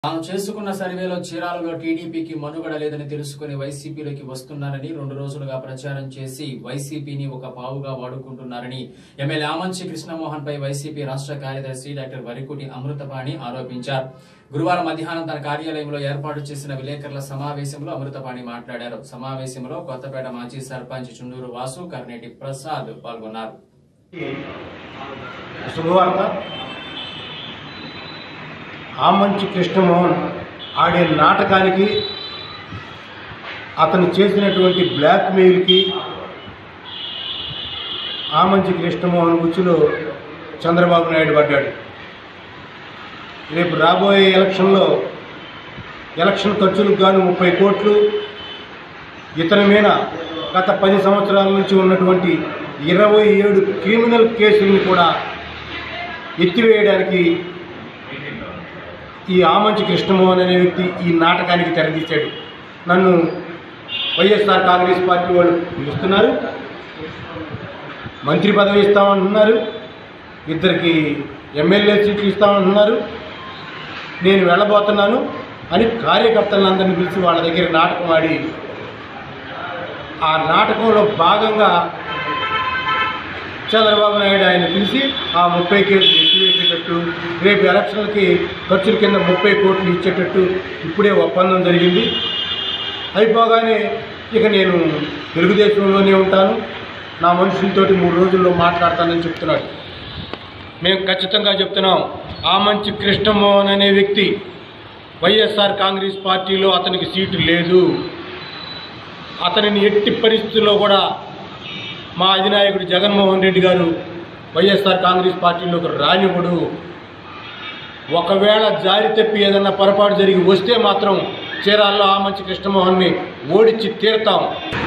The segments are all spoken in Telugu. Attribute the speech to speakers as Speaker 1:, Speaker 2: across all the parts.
Speaker 1: తాను చేసుకున్న సర్వేలో చీరాలలో టీడీపీకి మనుగడ లేదని తెలుసుకుని వైసీపీలోకి వస్తున్నారని రెండు రోజులుగా ప్రచారం చేసి వైసీపీని ఒక పావుగా వాడుకుంటున్నారని ఎమ్మెల్యే ఆమంచి కృష్ణమోహన్ పై వైసీపీ రాష్ట్ర కార్యదర్శి డాక్టర్ వరికుటి అమృతపాణి ఆరోపించారు గురువారం మధ్యాహ్నం తన కార్యాలయంలో ఏర్పాటు చేసిన విలేకరుల సమావేశంలో అమృతపాణి మాట్లాడారు సమావేశంలో కొత్తపేట మాజీ సర్పంచ్ చుండూరు వాసు కర్నేటి ప్రసాద్ పాల్గొన్నారు
Speaker 2: శుభవార్త ఆమంచి కృష్ణమోహన్ ఆడే నాటకానికి అతను చేసినటువంటి బ్లాక్మెయిల్కి ఆమంచి కృష్ణమోహన్ ఉచ్చులో చంద్రబాబు నాయుడు పడ్డాడు రేపు రాబోయే ఎలక్షన్లో ఎలక్షన్ ఖర్చులకు గాను ముప్పై కోట్లు ఇతని మీద గత పది సంవత్సరాల నుంచి ఉన్నటువంటి ఇరవై ఏడు క్రిమినల్ కేసులను కూడా ఎత్తివేయడానికి ఈ ఆమంచి కృష్ణమోహన్ అనే వ్యక్తి ఈ నాటకానికి తెరదీశాడు నన్ను వైఎస్ఆర్ కాంగ్రెస్ పార్టీ వాళ్ళు పిలుస్తున్నారు మంత్రి పదవి ఇస్తామంటున్నారు ఇద్దరికి ఎమ్మెల్యే సీట్లు ఇస్తామంటున్నారు నేను వెళ్ళబోతున్నాను అని కార్యకర్తలందరినీ పిలిచి వాళ్ళ దగ్గర నాటకం ఆడి ఆ నాటకంలో భాగంగా చంద్రబాబు నాయుడు ఆయన పిలిచి ఆ ముప్పై కేసులు ఎత్తివేసేటట్టు రేపు ఎలక్షన్లకి ఖర్చుల కింద ముప్పై కోట్లు ఇచ్చేటట్టు ఇప్పుడే ఒప్పందం జరిగింది అయిపోగానే ఇక నేను తెలుగుదేశంలోనే ఉంటాను నా మనుషులతోటి మూడు రోజుల్లో మాట్లాడతానని చెప్తున్నాడు మేము ఖచ్చితంగా చెప్తున్నాం ఆ మంచి కృష్ణమోహన్ అనే వ్యక్తి వైఎస్ఆర్ కాంగ్రెస్ పార్టీలో అతనికి సీటు లేదు అతనిని ఎట్టి పరిస్థితుల్లో కూడా మా అధినాయకుడు జగన్మోహన్ రెడ్డి గారు వైఎస్ఆర్ కాంగ్రెస్ పార్టీలోకి రానివ్వడు ఒకవేళ జారి తప్పి ఏదన్నా పొరపాటు జరిగి వస్తే మాత్రం చీరాల్లో ఆ మంచి కృష్ణమోహన్ని ఓడించి తీరుతాం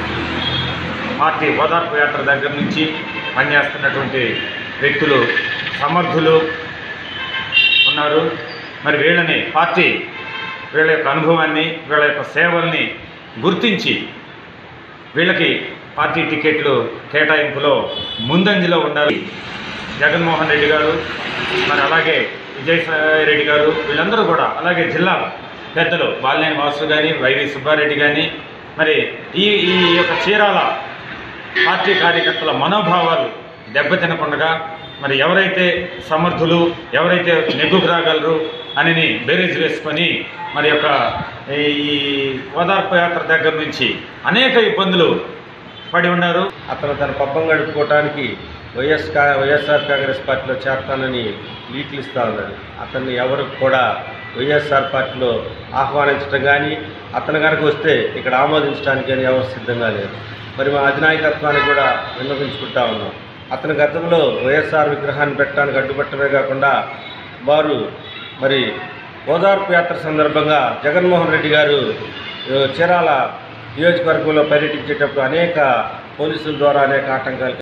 Speaker 3: పార్టీ ఓదార్పు యాత్ర దగ్గర నుంచి పనిచేస్తున్నటువంటి వ్యక్తులు సమర్థులు ఉన్నారు మరి వీళ్ళని పార్టీ వీళ్ళ యొక్క అనుభవాన్ని వీళ్ళ యొక్క సేవల్ని గుర్తించి వీళ్ళకి పార్టీ టికెట్లు కేటాయింపులో ముందంజలో ఉండాలి జగన్మోహన్ రెడ్డి గారు మరి అలాగే విజయసాయి రెడ్డి గారు వీళ్ళందరూ కూడా అలాగే జిల్లా పెద్దలు బాలినేని వాసు కానీ వైవి సుబ్బారెడ్డి కానీ మరి ఈ ఈ యొక్క చీరాల పార్టీ కార్యకర్తల మనోభావాలు దెబ్బతినకుండా మరి ఎవరైతే సమర్థులు ఎవరైతే నెగ్గుకు రాగలరు అని బేరేజ్ వేసుకొని మరి యొక్క ఈ ఓదార్పు యాత్ర దగ్గర నుంచి అనేక ఇబ్బందులు పడి ఉన్నారు
Speaker 4: అతను తన పబ్బం గడుపుకోవటానికి వైఎస్ కా వైఎస్ఆర్ కాంగ్రెస్ పార్టీలో చేరతానని లీకులు ఇస్తా ఉన్నాడు అతన్ని ఎవరు కూడా వైఎస్ఆర్ పార్టీలో ఆహ్వానించడం కానీ అతను కనుక వస్తే ఇక్కడ ఆమోదించడానికి కానీ ఎవరు సిద్ధంగా లేరు మరి మా అధినాయకత్వానికి కూడా విన్నవించుకుంటా ఉన్నాం అతని గతంలో వైఎస్ఆర్ విగ్రహాన్ని పెట్టడానికి అడ్డుపట్టమే కాకుండా వారు మరి ఓదార్పు యాత్ర సందర్భంగా జగన్మోహన్ రెడ్డి గారు ఆ, చీరాల నియోజకవర్గంలో పర్యటించేటప్పుడు అనేక పోలీసుల ద్వారా అనేక ఆటంకాలు